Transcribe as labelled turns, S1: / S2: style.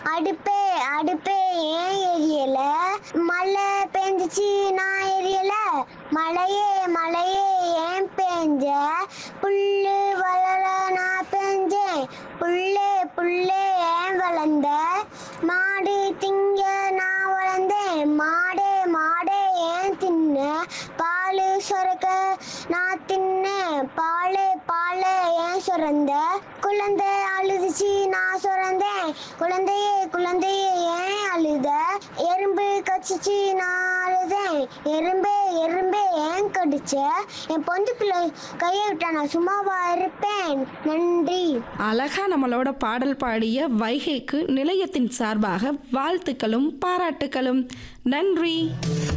S1: அடுப்பே அடுப்பே ஏன் எரியல மழை பெஞ்சிச்சு நான் எரியல மழையே மழையே ஏன் பெஞ்ச புல்லு வளர நான் பெஞ்சேன் புல்லே புல்லே ஏன் வளர்ந்த மாடு திங்க நான் வளர்ந்தேன் மாடே மாடே ஏன் தின்ன பால் சொரக்க நான் தின்னேன் பாலே பாலே ஏன் சுரந்த குழந்தை அழுதுச்சு நான் சுரந்தேன் குழந்தையே குழந்தையே ஏன் அழுத எறும்பு கச்சிச்சு நான் அழுதேன் எறும்பே எறும்பே ஏன் கடிச்ச என் பொந்துக்குள்ள கையை விட்டா நான் சும்மாவா இருப்பேன் நன்றி
S2: அழகா நம்மளோட பாடல் பாடிய வைகைக்கு நிலையத்தின் சார்பாக வாழ்த்துக்களும் பாராட்டுக்களும் நன்றி